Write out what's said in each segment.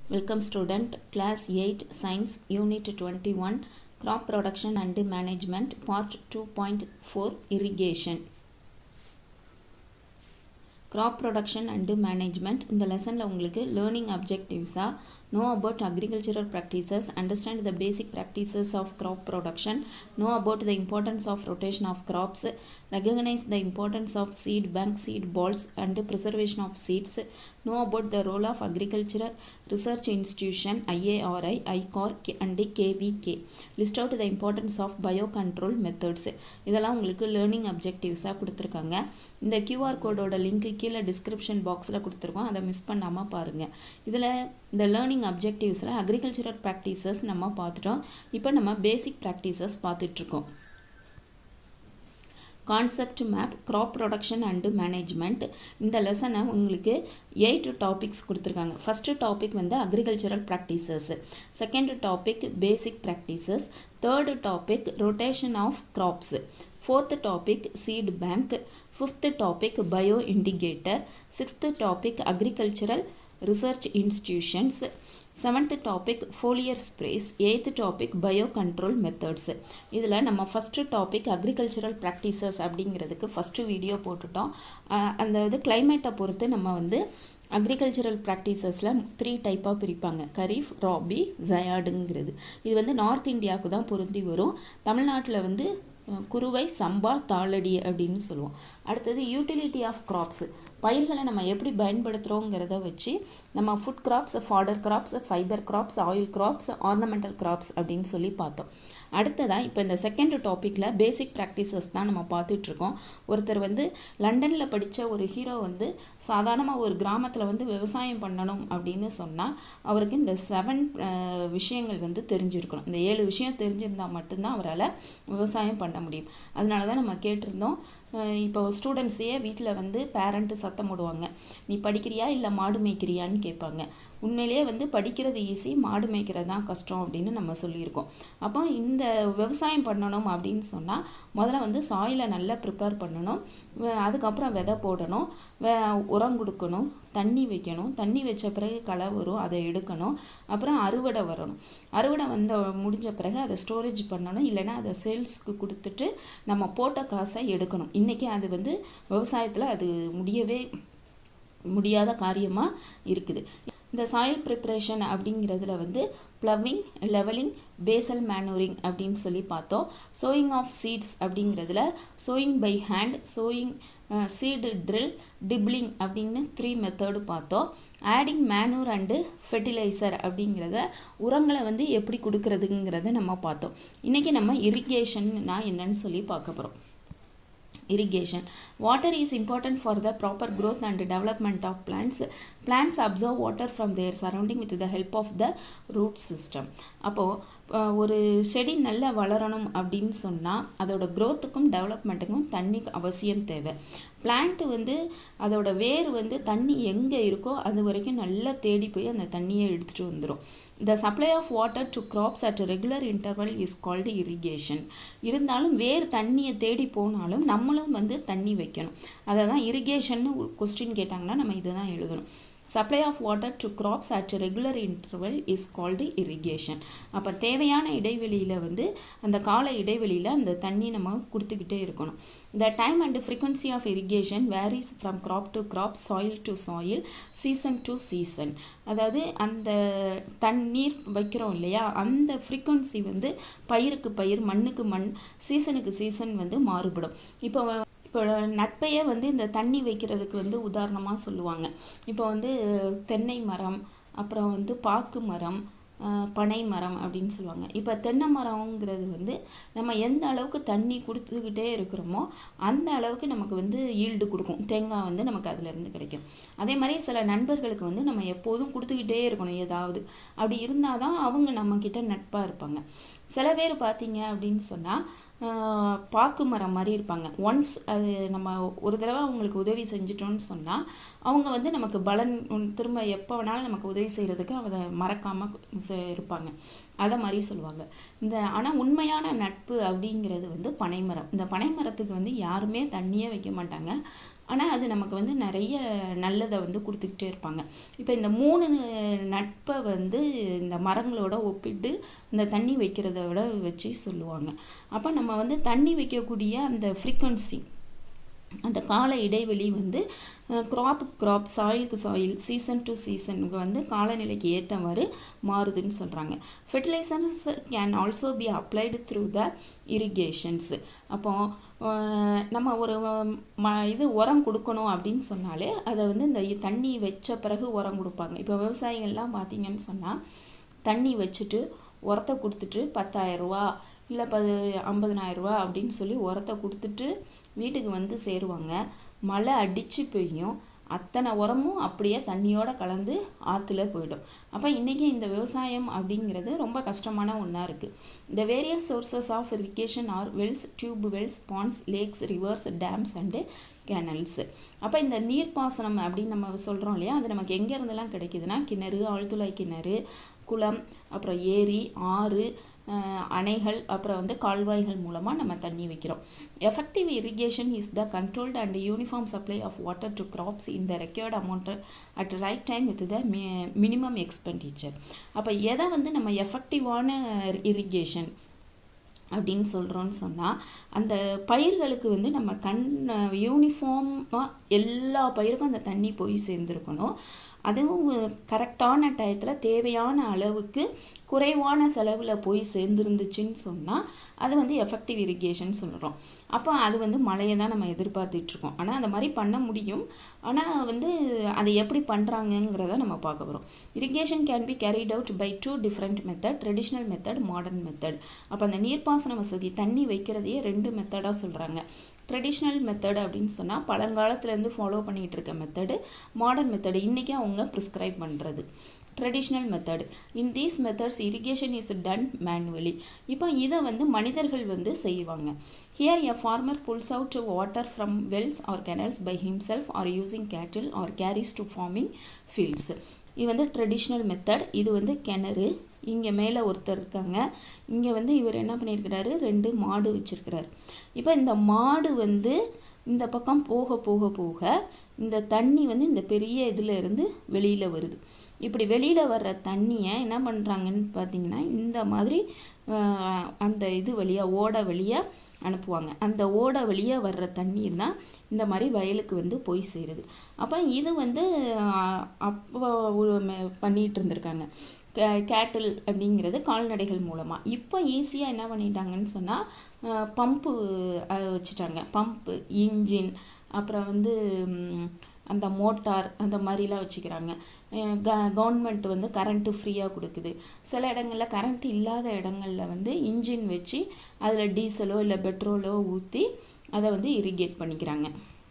Welcome student, class 8, science, unit 21, crop production and management, part 2.4, irrigation. crop production and management இந்த லெசனில் உங்களுக்கு learning அப்ஜெக்டிவ்ஸாக know about agricultural practices understand the basic practices of crop production know about the importance of rotation of crops recognize the importance of seed bank seed balls and preservation of seeds know about the role of agricultural research institution IARI ICOR and KVK list out the importance of biocontrol methods இதெல்லாம் உங்களுக்கு learning அப்ஜெக்டிவ்ஸாக கொடுத்துருக்காங்க இந்த QR கோடோட லிங்க்கு கீழே description பாக்ஸில் கொடுத்துருக்கோம் அதை மிஸ் பண்ணாமல் பாருங்கள் இதில் இந்த லேர்னிங் அப்ஜெக்டிவ்ஸில் அக்ரிகல்ச்சரல் ப்ராக்டிசஸ் நம்ம பார்த்துட்டோம் இப்போ நம்ம பேசிக் ப்ராக்டிசஸ் பார்த்துட்ருக்கோம் concept map crop production and management இந்த லெசனை உங்களுக்கு எயிட் டாபிக்ஸ் கொடுத்துருக்காங்க ஃபஸ்ட்டு டாபிக் வந்து agricultural practices second topic basic practices third topic rotation of crops fourth topic seed bank fifth topic bio indicator sixth topic agricultural research institutions seventh topic foliar sprays eighth topic bio control methods இதில் நம்ம first topic agricultural practices அப்படிங்கிறதுக்கு first video போட்டுட்டோம் அந்த இது கிளைமேட்டை பொறுத்து நம்ம வந்து agricultural ப்ராக்டிசஸில் three டைப்பாக பிரிப்பாங்க கரீஃப் ராபி ஜயாடுங்கிறது இது வந்து நார்த் இந்தியாவுக்கு தான் பொருந்தி வரும் தமிழ்நாட்டில் வந்து குருவை சம்பா தாளடி அப்படின்னு சொல்லுவோம் அடுத்தது யூட்டிலிட்டி ஆஃப் கிராப்ஸு பயிர்களை நம்ம எப்படி பயன்படுத்துகிறோங்கிறத வச்சு நம்ம food crops fodder crops fibre crops oil crops ornamental crops அப்படின்னு சொல்லி பார்த்தோம் அடுத்ததாக இப்போ இந்த செகண்ட் டாப்பிக்கில் பேசிக் ப்ராக்டிசஸ் தான் நம்ம பார்த்துட்ருக்கோம் ஒருத்தர் வந்து லண்டனில் படித்த ஒரு ஹீரோ வந்து சாதாரணமாக ஒரு கிராமத்தில் வந்து விவசாயம் பண்ணணும் அப்படின்னு சொன்னால் அவருக்கு இந்த செவன் விஷயங்கள் வந்து தெரிஞ்சிருக்கணும் இந்த ஏழு விஷயம் தெரிஞ்சிருந்தால் மட்டும்தான் அவரால் விவசாயம் பண்ண முடியும் அதனால தான் நம்ம கேட்டிருந்தோம் இப்போ ஸ்டூடெண்ட்ஸையே வீட்டில் வந்து பேரண்ட்டு சத்தம் போடுவாங்க நீ படிக்கிறியா இல்லை மாடு மேய்க்கிறியான்னு கேட்பாங்க உண்மையிலேயே வந்து படிக்கிறது ஈஸி மாடு மேய்க்கிறது தான் கஷ்டம் அப்படின்னு நம்ம சொல்லியிருக்கோம் அப்போ இந்த விவசாயம் பண்ணணும் அப்படின்னு சொன்னால் முதல்ல வந்து சாயிலை நல்லா ப்ரிப்பேர் பண்ணணும் அதுக்கப்புறம் விதை போடணும் உரம் கொடுக்கணும் தண்ணி வைக்கணும் தண்ணி வச்ச பிறகு களை வரும் அதை எடுக்கணும் அப்புறம் அறுவடை வரணும் அறுவடை வந்த முடிஞ்ச பிறகு அதை ஸ்டோரேஜ் பண்ணணும் இல்லைன்னா அதை சேல்ஸ்க்கு கொடுத்துட்டு நம்ம போட்ட காசை எடுக்கணும் இன்றைக்கி அது வந்து விவசாயத்தில் அது முடியவே முடியாத காரியமாக இருக்குது இந்த சாயில் ப்ரிப்ரேஷன் அப்படிங்கிறதுல வந்து ப்ளவிங் லெவலிங் பேசல் மேனூரிங் அப்படின்னு சொல்லி பார்த்தோம் சோயிங் ஆஃப் சீட்ஸ் அப்படிங்கிறதுல sowing by hand sowing seed drill dibbling அப்படின்னு த்ரீ மெத்தடு பார்த்தோம் ஆடிங் மேனூர் அண்டு ஃபெர்டிலைசர் அப்படிங்கிறத உரங்களை வந்து எப்படி கொடுக்கறதுங்கிறத நம்ம பார்த்தோம் இன்றைக்கி நம்ம இரிகேஷன்னா என்னன்னு சொல்லி பார்க்க போகிறோம் irrigation water is important for the proper growth and development of plants plants absorb water from their surrounding with the help of the root system அப்போது ஒரு செடி நல்லா வளரணும் அப்படின்னு சொன்னால் அதோட க்ரோத்துக்கும் டெவலப்மெண்ட்டுக்கும் தண்ணி அவசியம் தேவை பிளான்ட்டு வந்து அதோட வேர் வந்து தண்ணி எங்கே இருக்கோ அது வரைக்கும் நல்லா தேடி போய் அந்த தண்ணியை எடுத்துகிட்டு வந்துடும் the supply of water to crops at regular interval is called irrigation இருந்தாலும் வேர் தண்ணியை தேடி போனாலும் நம்மளும் வந்து தண்ணி வைக்கணும் அதை தான் இரிகேஷன் கொஸ்டின் கேட்டாங்கன்னா நம்ம இதை தான் எழுதணும் supply of water to crops at regular interval is called irrigation அப்போ தேவையான இடைவெளியில் வந்து அந்த கால இடைவெளியில் அந்த தண்ணி நம்ம கொடுத்துக்கிட்டே இருக்கணும் the time and frequency of irrigation varies from crop to crop soil to soil season to season அதாவது அந்த தண்ணீர் வைக்கிறோம் இல்லையா அந்த ஃப்ரீக்வன்சி வந்து பயிருக்கு பயிர் மண்ணுக்கு மண் சீசனுக்கு சீசன் வந்து மாறுபடும் இப்போ இப்போ நட்பையே வந்து இந்த தண்ணி வைக்கிறதுக்கு வந்து உதாரணமாக சொல்லுவாங்க இப்போ வந்து தென்னை மரம் அப்புறம் வந்து பாக்கு மரம் பனை மரம் அப்படின்னு சொல்லுவாங்க இப்போ தென்னை மரங்கிறது வந்து நம்ம எந்த அளவுக்கு தண்ணி கொடுத்துக்கிட்டே இருக்கிறோமோ அந்த அளவுக்கு நமக்கு வந்து ஈல்டு கொடுக்கும் தேங்காய் வந்து நமக்கு அதிலேருந்து கிடைக்கும் அதே மாதிரி சில நண்பர்களுக்கு வந்து நம்ம எப்போதும் கொடுத்துக்கிட்டே இருக்கணும் ஏதாவது அப்படி இருந்தால் தான் அவங்க நம்மக்கிட்ட நட்பாக இருப்பாங்க சில பேர் பார்த்தீங்க அப்படின்னு சொன்னால் பாக்கு மரம் மாதிரி இருப்பாங்க ஒன்ஸ் அது நம்ம ஒரு தடவை அவங்களுக்கு உதவி செஞ்சிட்டோம்னு சொன்னால் அவங்க வந்து நமக்கு பலன் திரும்ப எப்போ வேணாலும் நமக்கு உதவி செய்கிறதுக்கு அதை மறக்காமல் இருப்பாங்க அதை மாதிரி சொல்லுவாங்க இந்த ஆனால் உண்மையான நட்பு அப்படிங்கிறது வந்து பனைமரம் இந்த பனைமரத்துக்கு வந்து யாருமே தண்ணியே வைக்க மாட்டாங்க ஆனால் அது நமக்கு வந்து நிறைய நல்லதை வந்து கொடுத்துக்கிட்டே இருப்பாங்க இப்போ இந்த மூணு நட்பை வந்து இந்த மரங்களோட ஒப்பிட்டு இந்த தண்ணி வைக்கிறத விட வச்சு சொல்லுவாங்க அப்போ நம்ம வந்து தண்ணி வைக்கக்கூடிய அந்த ஃப்ரீக்வன்சி அந்த கால இடைவெளி வந்து க்ராப்புக்கு க்ராப் சாயிலுக்கு சாயில் சீசன் டு சீசனுக்கு வந்து காலநிலைக்கு ஏற்றவாறு மாறுதுன்னு சொல்கிறாங்க fertilisers can also be applied through the irrigations அப்போ நம்ம ஒரு ம இது உரம் கொடுக்கணும் அப்படின்னு சொன்னாலே அதை வந்து இந்த தண்ணி வச்ச பிறகு உரம் கொடுப்பாங்க இப்போ விவசாயிகள்லாம் பார்த்தீங்கன்னு சொன்னால் தண்ணி வச்சுட்டு உரத்தை கொடுத்துட்டு பத்தாயிரரூவா இல்லை பது ஐம்பதனாயிரரூவா அப்படின்னு சொல்லி உரத்தை கொடுத்துட்டு வீட்டுக்கு வந்து சேருவாங்க மழை அடித்து பெய்யும் அத்தனை உரமும் அப்படியே தண்ணியோடு கலந்து ஆற்றுல போயிடும் அப்போ இன்றைக்கி இந்த விவசாயம் அப்படிங்கிறது ரொம்ப கஷ்டமான ஒன்றா இருக்குது இந்த various sources of irrigation are wells tube wells ponds lakes rivers dams and canals அப்போ இந்த நீர்ப்பாசனம் அப்படின்னு நம்ம சொல்கிறோம் இல்லையா அது நமக்கு எங்கே இருந்தெல்லாம் கிடைக்குதுன்னா கிணறு ஆழ்துளை கிணறு குளம் அப்புறம் ஏரி ஆறு அணைகள் அப்புறம் வந்து கால்வாய்கள் மூலமாக நம்ம தண்ணி வைக்கிறோம் effective irrigation is the controlled and uniform supply of water to crops in the required amount at right time with the minimum expenditure அப்போ எதை வந்து நம்ம எஃபெக்டிவான இரிகேஷன் அப்படின்னு சொல்கிறோன்னு சொன்னால் அந்த பயிர்களுக்கு வந்து நம்ம கண் யூனிஃபார்மாக எல்லா பயிருக்கும் அந்த தண்ணி போய் சேர்ந்துருக்கணும் அதுவும் கரெக்டான டயத்தில் தேவையான அளவுக்கு குறைவான செலவில் போய் சேர்ந்துருந்துச்சுன்னு சொன்னால் அது வந்து எஃபெக்டிவ் இரிகேஷன் சொல்கிறோம் அப்போ அது வந்து மழையை தான் நம்ம எதிர்பார்த்துட்ருக்கோம் ஆனால் அந்த மாதிரி பண்ண முடியும் ஆனால் வந்து அதை எப்படி பண்ணுறாங்கங்கிறத நம்ம பார்க்க போகிறோம் irrigation can be carried out by two different method traditional method modern method அப்போ அந்த நீர்ப்பாசன வசதி தண்ணி வைக்கிறதையே ரெண்டு மெத்தடாக சொல்கிறாங்க ட்ரெடிஷ்னல் மெத்தட் அப்படின்னு சொன்னால் பழங்காலத்துலேருந்து ஃபாலோ பண்ணிகிட்டு இருக்க மெத்தடு மாடர்ன் மெத்தடு இன்றைக்கி அவங்க ப்ரிஸ்கிரைப் பண்ணுறது traditional method in these methods irrigation is done manually இப்போ இதை வந்து மனிதர்கள் வந்து செய்வாங்க here a farmer pulls out water from wells or canals by himself or using cattle or carries to farming fields இது வந்து ட்ரெடிஷ்னல் மெத்தட் இது வந்து கிணறு இங்கே மேலே ஒருத்தர் இருக்காங்க இங்கே வந்து இவர் என்ன பண்ணியிருக்கிறாரு ரெண்டு மாடு வச்சுருக்கிறாரு இப்போ இந்த மாடு வந்து இந்த பக்கம் போக போக போக இந்த தண்ணி வந்து இந்த பெரிய இதில் இருந்து வெளியில் வருது இப்படி வெளியில் வர்ற தண்ணியை என்ன பண்ணுறாங்கன்னு பார்த்தீங்கன்னா இந்த மாதிரி அந்த இது வழியாக ஓட வழியாக அனுப்புவாங்க அந்த ஓட வழியாக வர்ற தண்ணீர் தான் இந்த மாதிரி வயலுக்கு வந்து போய் சேருது அப்போ இது வந்து அப்போ பண்ணிகிட்டு இருந்திருக்காங்க கேட்டில் அப்படிங்கிறது கால்நடைகள் மூலமாக இப்போ ஈஸியாக என்ன பண்ணிட்டாங்கன்னு சொன்னால் பம்பு வச்சுட்டாங்க பம்பு இன்ஜின் அப்புறம் வந்து அந்த மோட்டார் அந்த மாதிரிலாம் வச்சுக்கிறாங்க க கவர்மெண்ட் வந்து கரண்ட்டு ஃப்ரீயாக கொடுக்குது சில இடங்களில் கரண்ட் இல்லாத இடங்களில் வந்து இன்ஜின் வச்சு அதில் டீசலோ இல்லை பெட்ரோலோ ஊற்றி அதை வந்து இரிகேட் பண்ணிக்கிறாங்க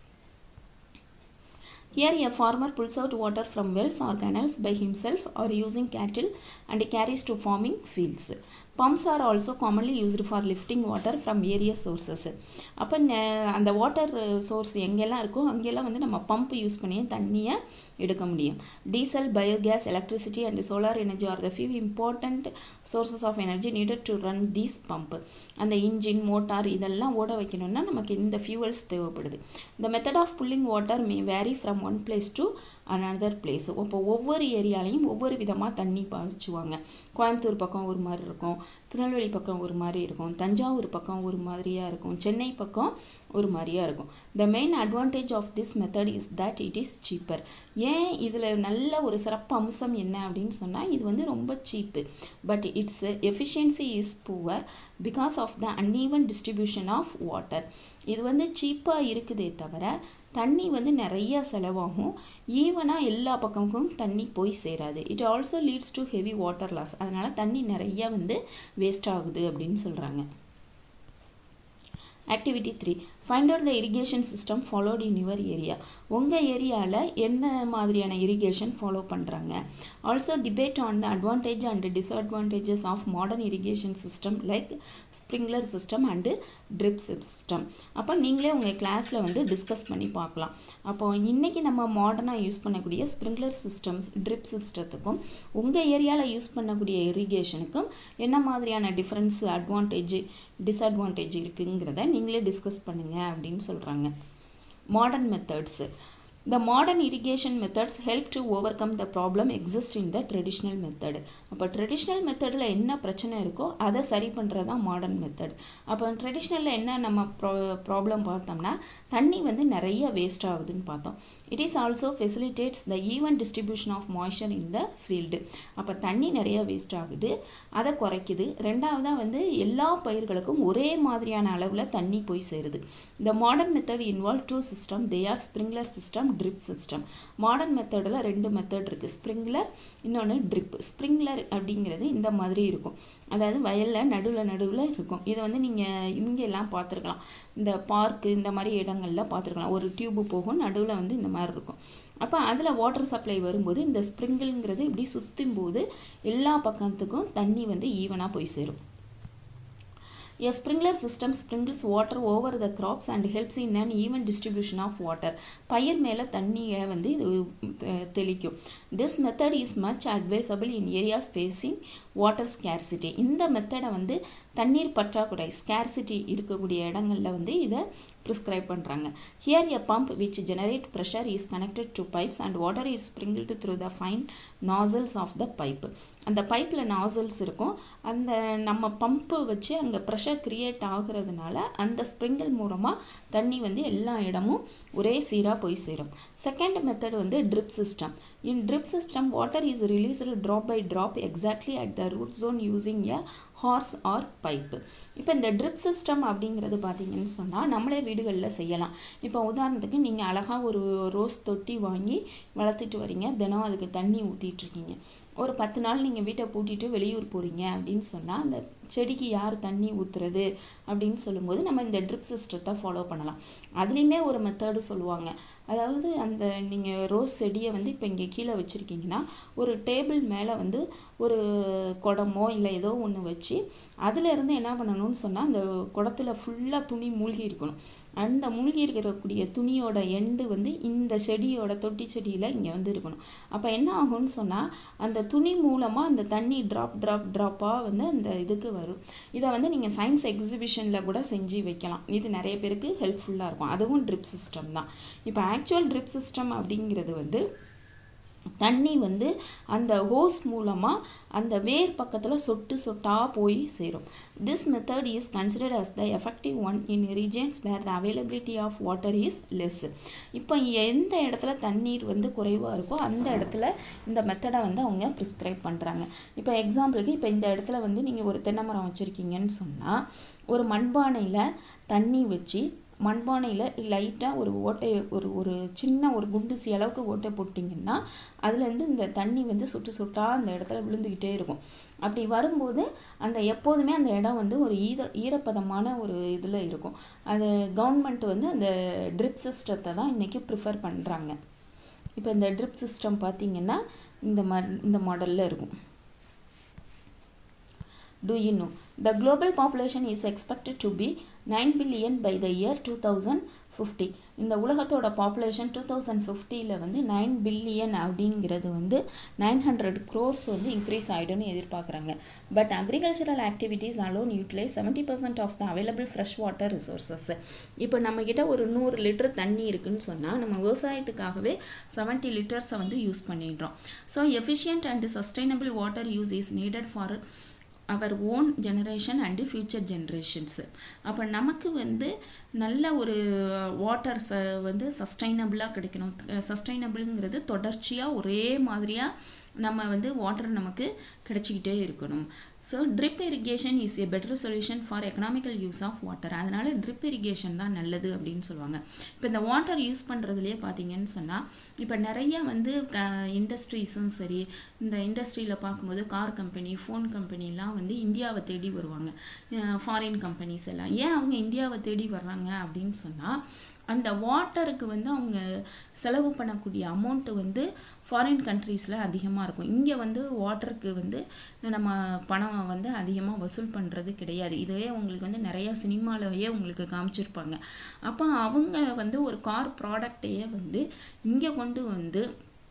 Here a farmer pulls out water from wells or canals by himself or using cattle and carries to farming fields. Pumps are also commonly used for lifting water from various sources. அப்போ அந்த water source எங்கெல்லாம் இருக்கோ அங்கெல்லாம் வந்து நம்ம pump use பண்ணி தண்ணியை எடுக்க முடியும் diesel biogas electricity and solar energy are the few important sources of energy needed to run these pump அந்த இன்ஜின் மோட்டார் இதெல்லாம் ஓட வைக்கணும்னா நமக்கு இந்த ஃபியூவல்ஸ் தேவைப்படுது இந்த method of pulling water may vary from one place to another place இப்போ ஒவ்வொரு ஏரியாலையும் ஒவ்வொரு விதமாக தண்ணி பாய்ச்சுவாங்க கோயம்புத்தூர் பக்கம் ஒரு மாதிரி இருக்கும் திருநெல்வேலி பக்கம் ஒரு மாதிரி இருக்கும் தஞ்சாவூர் பக்கம் ஒரு மாதிரியாக இருக்கும் சென்னை பக்கம் ஒரு மாதிரியாக இருக்கும் the main advantage of this method is that it is cheaper ஏன் இதில் நல்ல ஒரு சிறப்பு அம்சம் என்ன அப்படின்னு சொன்னால் இது வந்து ரொம்ப cheap but its efficiency is poor because of the uneven distribution of water இது வந்து சீப்பாக இருக்குதே தவிர தண்ணி வந்து நிறைய செலவாகும் ஈவனாக எல்லா பக்கமும் தண்ணி போய் சேராது it also leads to heavy water loss அதனால் தண்ணி நிறைய வந்து வேஸ்ட் ஆகுது அப்படின்னு சொல்கிறாங்க activity three find out the irrigation system followed in your area உங்கள் ஏரியாவில் என்ன மாதிரியான இரிகேஷன் ஃபாலோ பண்ணுறாங்க also debate on the advantage and disadvantages of modern irrigation system like sprinkler system and drip system அப்போ நீங்களே உங்கள் கிளாஸில் வந்து டிஸ்கஸ் பண்ணி பார்க்கலாம் அப்போ இன்றைக்கி நம்ம மாடர்னாக யூஸ் பண்ணக்கூடிய ஸ்ப்ரிங்க்லர் சிஸ்டம்ஸ் ட்ரிப் சிஸ்டத்துக்கும் உங்கள் ஏரியாவில் யூஸ் பண்ணக்கூடிய இரிகேஷனுக்கும் என்ன மாதிரியான டிஃப்ரென்ஸ் அட்வான்டேஜ் டிஸ்அட்வான்டேஜ் இருக்குங்கிறத நீங்களே டிஸ்கஸ் பண்ணுங்கள் அப்படின்னு சொல்கிறாங்க modern methods The modern irrigation methods help to overcome the problem exist in the traditional method. அப்போ ட்ரெடிஷ்னல் மெத்தடில் என்ன பிரச்சனை இருக்கோ அதை சரி பண்ணுறது தான் மாடர்ன் மெத்தட் அப்போ ட்ரெடிஷ்னலில் என்ன நம்ம ப்ரா ப்ராப்ளம் பார்த்தோம்னா தண்ணி வந்து நிறைய வேஸ்ட் ஆகுதுன்னு பார்த்தோம் it is also facilitates the even distribution of moisture in the field அப்போ தண்ணி நிறைய வேஸ்ட் ஆகுது அதை குறைக்குது ரெண்டாவதாக வந்து எல்லா பயிர்களுக்கும் ஒரே மாதிரியான அளவில் தண்ணி போய் சேருது the modern method involve two system they are sprinkler system drip system modern மெத்தடில் ரெண்டு மெத்தட் இருக்குது ஸ்ப்ரிங்லர் இன்னொன்று ட்ரிப் ஸ்ப்ரிங்லர் அப்படிங்கிறது இந்த மாதிரி இருக்கும் அதாவது வயலில் நடுவில் நடுவில் இருக்கும் இதை வந்து நீங்கள் இங்கே எல்லாம் பார்த்துருக்கலாம் இந்த பார்க்கு இந்த மாதிரி இடங்களில் பார்த்துருக்கலாம் ஒரு டியூப்பு போகும் நடுவில் வந்து இந்த மாதிரி இருக்கும் அப்போ அதில் வாட்டர் சப்ளை வரும்போது இந்த ஸ்ப்ரிங்கிள்ங்கிறது இப்படி சுற்றும் போது எல்லா பக்கத்துக்கும் தண்ணி வந்து ஈவனாக போய் சேரும் A sprinkler system sprinkles water over the crops and helps in an even distribution of water. பயிர் மேலே தண்ணியை வந்து இது தெளிக்கும் this method is much advisable in areas facing water scarcity இந்த மெத்தடை வந்து தண்ணீர் பற்றாக்குறை ஸ்கேர்சிட்டி இருக்கக்கூடிய இடங்களில் வந்து இதை ப்ரிஸ்கிரைப் பண்ணுறாங்க here a pump which generate pressure is connected to pipes and water is sprinkled through the fine nozzles of the pipe அந்த பைப்பில் நாசல்ஸ் இருக்கும் அந்த நம்ம பம்பு வச்சு அங்கே ப்ரெஷர் க்ரியேட் ஆகுறதுனால அந்த ஸ்ப்ரிங்கிள் மூலமாக தண்ணி வந்து எல்லா இடமும் ஒரே சீராக போய் சேரும் செகண்ட் மெத்தட் வந்து drip system in drip system water is released drop by drop exactly at the root zone using a hose or pipe இப்போ இந்த ட்ரிப் சிஸ்டம் அப்படிங்கிறது பார்த்தீங்கன்னு சொன்னால் நம்மளே வீடுகளில் செய்யலாம் இப்போ உதாரணத்துக்கு நீங்கள் அழகாக ஒரு ரோஸ் தொட்டி வாங்கி வளர்த்துட்டு வரீங்க தினம் அதுக்கு தண்ணி ஊற்றிட்டுருக்கீங்க ஒரு பத்து நாள் நீங்கள் வீட்டை பூட்டிட்டு வெளியூர் போகிறீங்க அப்படின்னு சொன்னால் அந்த செடிக்கு யார் தண்ணி ஊற்றுறது அப்படின்னு சொல்லும்போது நம்ம இந்த ட்ரிப் சிஸ்டத்தை ஃபாலோ பண்ணலாம் அதுலேயுமே ஒரு மெத்தடு சொல்லுவாங்க அதாவது அந்த நீங்கள் ரோஸ் செடியை வந்து இப்போ இங்கே கீழே வச்சுருக்கீங்கன்னா ஒரு டேபிள் மேலே வந்து ஒரு குடமோ இல்லை ஏதோ ஒன்று வச்சு அதிலேருந்து என்ன பண்ணணும்னு சொன்னால் அந்த குடத்துல ஃபுல்லாக துணி மூழ்கி இருக்கணும் அந்த மூழ்கி இருக்கக்கூடிய துணியோட எண்டு வந்து இந்த செடியோட தொட்டி செடியில் இங்கே வந்து இருக்கணும் அப்போ என்ன ஆகும்னு சொன்னால் அந்த துணி மூலமாக அந்த தண்ணி ட்ராப் ட்ராப் ட்ராப்பாக வந்து அந்த இதுக்கு வரும் இதை வந்து நீங்கள் சயின்ஸ் எக்ஸிபிஷனில் கூட செஞ்சு வைக்கலாம் இது நிறைய பேருக்கு ஹெல்ப்ஃபுல்லாக இருக்கும் அதுவும் ட்ரிப் சிஸ்டம் தான் இப்போ ஆக்சுவல் ட்ரிப் சிஸ்டம் அப்படிங்கிறது வந்து தண்ணி வந்து அந்த ஹோஸ் மூலமாக அந்த வேர் பக்கத்தில் சொட்டு சொட்டாக போய் சேரும் this method is considered as the effective one in regions where the availability of water is less இப்போ எந்த இடத்துல தண்ணீர் வந்து குறைவாக இருக்கோ அந்த இடத்துல இந்த மெத்தடை வந்து அவங்க ப்ரிஸ்கிரைப் பண்ணுறாங்க இப்போ எக்ஸாம்பிளுக்கு இப்போ இந்த இடத்துல வந்து நீங்கள் ஒரு தென்னை மரம் வச்சுருக்கீங்கன்னு சொன்னால் ஒரு மண்பானையில் தண்ணி வச்சு மண்பானையில் லைட்டாக ஒரு ஓட்டையை ஒரு ஒரு சின்ன ஒரு குண்டுசி அளவுக்கு ஓட்டை போட்டிங்கன்னா அதுலேருந்து இந்த தண்ணி வந்து சுட்டு சுட்டாக அந்த இடத்துல விழுந்துக்கிட்டே இருக்கும் அப்படி வரும்போது அந்த எப்போதுமே அந்த இடம் வந்து ஒரு ஈர ஈரப்பதமான ஒரு இதில் இருக்கும் அது கவர்மெண்ட் வந்து அந்த ட்ரிப் சிஸ்டத்தை தான் இன்றைக்கி ப்ரிஃபர் பண்ணுறாங்க இப்போ இந்த ட்ரிப் சிஸ்டம் பார்த்திங்கன்னா இந்த மா இந்த மாடலில் இருக்கும் Do you know? The global population is expected to be 9 billion by the year 2050. இந்த உலகத்தோட பாப்புலேஷன் டூ தௌசண்ட் ஃபிஃப்டியில் வந்து நைன் பில்லியன் அப்படிங்கிறது வந்து நைன் ஹண்ட்ரட் க்ரோர்ஸ் வந்து இன்க்ரீஸ் ஆகிடும்னு எதிர்பார்க்குறாங்க but agricultural activities alone utilise seventy percent of the available fresh water resources இப்போ நம்மக்கிட்ட ஒரு நூறு லிட்டர் தண்ணி இருக்குன்னு சொன்னால் நம்ம விவசாயத்துக்காகவே செவன்ட்டி லிட்டர்ஸை வந்து யூஸ் பண்ணிடுறோம் so efficient and sustainable water use is needed for our own generation and future generations அப்போ நமக்கு வந்து நல்ல ஒரு வாட்டர் ச வந்து சஸ்டைனபிளாக கிடைக்கணும் சஸ்டைனபிள்ங்கிறது தொடர்ச்சியாக ஒரே மாதிரியாக நம்ம வந்து வாட்டர் நமக்கு கிடைச்சிக்கிட்டே இருக்கணும் so drip irrigation is a better solution for economical use of water அதனால் ட்ரிப் இரிகேஷன் தான் நல்லது அப்படின்னு சொல்லுவாங்க இப்போ இந்த வாட்டர் யூஸ் பண்ணுறதுலேயே பார்த்தீங்கன்னு சொன்னால் இப்போ நிறைய வந்து இண்டஸ்ட்ரீஸும் சரி இந்த இண்டஸ்ட்ரியில் பார்க்கும்போது கார் கம்பெனி ஃபோன் கம்பெனிலாம் வந்து இந்தியாவை தேடி வருவாங்க ஃபாரின் கம்பெனிஸ் எல்லாம் ஏன் அவங்க இந்தியாவை தேடி வர்றாங்க அப்படின்னு சொன்னால் அந்த வாட்டருக்கு வந்து அவங்க செலவு பண்ணக்கூடிய அமௌண்ட்டு வந்து ஃபாரின் கண்ட்ரீஸில் அதிகமாக இருக்கும் இங்கே வந்து வாட்டருக்கு வந்து நம்ம பணம் வந்து அதிகமாக வசூல் பண்ணுறது கிடையாது இதுவே உங்களுக்கு வந்து நிறையா சினிமாவிலேயே உங்களுக்கு காமிச்சிருப்பாங்க அப்போ அவங்க வந்து ஒரு கார் ப்ராடக்டையே வந்து இங்கே கொண்டு வந்து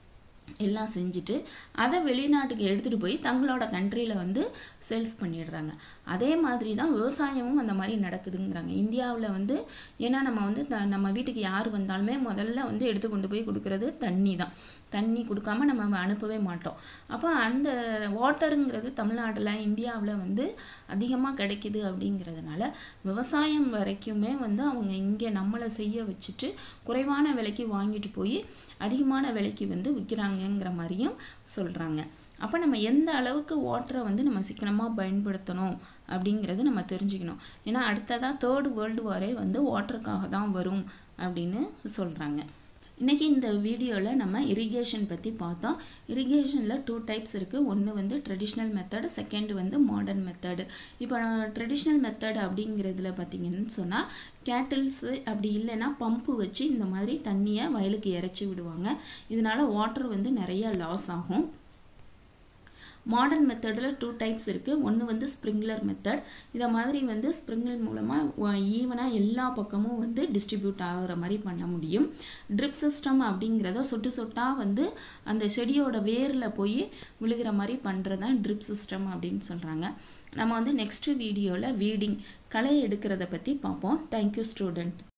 எல்லாம் செஞ்சுட்டு அதை வெளிநாட்டுக்கு எடுத்துகிட்டு போய் தங்களோட கண்ட்ரியில் வந்து சேல்ஸ் பண்ணிடுறாங்க அதே மாதிரி தான் விவசாயமும் அந்த மாதிரி நடக்குதுங்கிறாங்க இந்தியாவில் வந்து ஏன்னா நம்ம வந்து த- நம்ம வீட்டுக்கு யார் வந்தாலுமே முதல்ல வந்து எடுத்து கொண்டு போய் கொடுக்கறது தண்ணி தான் தண்ணி கொடுக்காம நம்ம அனுப்பவே மாட்டோம் அப்போ அந்த வாட்டருங்கிறது தமிழ்நாட்டில் இந்தியாவில் வந்து அதிகமாக கிடைக்குது அப்படிங்கிறதுனால விவசாயம் வரைக்குமே வந்து அவங்க இங்கே நம்மளை செய்ய வச்சுட்டு குறைவான விலைக்கு வாங்கிட்டு போய் அதிகமான விலைக்கு வந்து விற்கிறாங்கங்கிற மாதிரியும் சொல்கிறாங்க அப்போ நம்ம எந்த அளவுக்கு வாட்டரை வந்து நம்ம சிக்கனமாக பயன்படுத்தணும் அப்படிங்கிறது நம்ம தெரிஞ்சுக்கணும் ஏன்னா அடுத்ததாக தேர்ட் வேர்ல்டு வாரே வந்து வாட்டருக்காக தான் வரும் அப்படின்னு சொல்கிறாங்க இன்றைக்கி இந்த வீடியோவில் நம்ம இரிகேஷன் பற்றி பார்த்தோம் இரிகேஷனில் டூ டைப்ஸ் இருக்குது ஒன்று வந்து ட்ரெடிஷ்னல் மெத்தட் செகண்ட் வந்து மாடர்ன் மெத்தடு இப்போ ட்ரெடிஷ்னல் மெத்தட் அப்படிங்கிறதுல பார்த்தீங்கன்னு சொன்னால் கேட்டில்ஸு அப்படி இல்லைன்னா பம்பு வச்சு இந்த மாதிரி தண்ணியை வயலுக்கு இறைச்சி விடுவாங்க இதனால் வாட்டர் வந்து நிறைய லாஸ் ஆகும் மாடர்ன் மெத்தடில் டூ டைப்ஸ் இருக்குது ஒன்று வந்து ஸ்ப்ரிங்க்லர் மெத்தட் இதை மாதிரி வந்து ஸ்ப்ரிங்க்லர் மூலமாக ஈவனாக எல்லா பக்கமும் வந்து டிஸ்ட்ரிபியூட் ஆகுற மாதிரி பண்ண முடியும் ட்ரிப் சிஸ்டம் அப்படிங்கிறத சொட்டு சொட்டாக வந்து அந்த செடியோட வேரில் போய் விழுகிற மாதிரி பண்ணுறது தான் ட்ரிப் சிஸ்டம் அப்படின்னு சொல்கிறாங்க நம்ம வந்து நெக்ஸ்ட் வீடியோவில் வீடிங் களை எடுக்கிறத பற்றி பார்ப்போம் தேங்க்யூ ஸ்டூடெண்ட்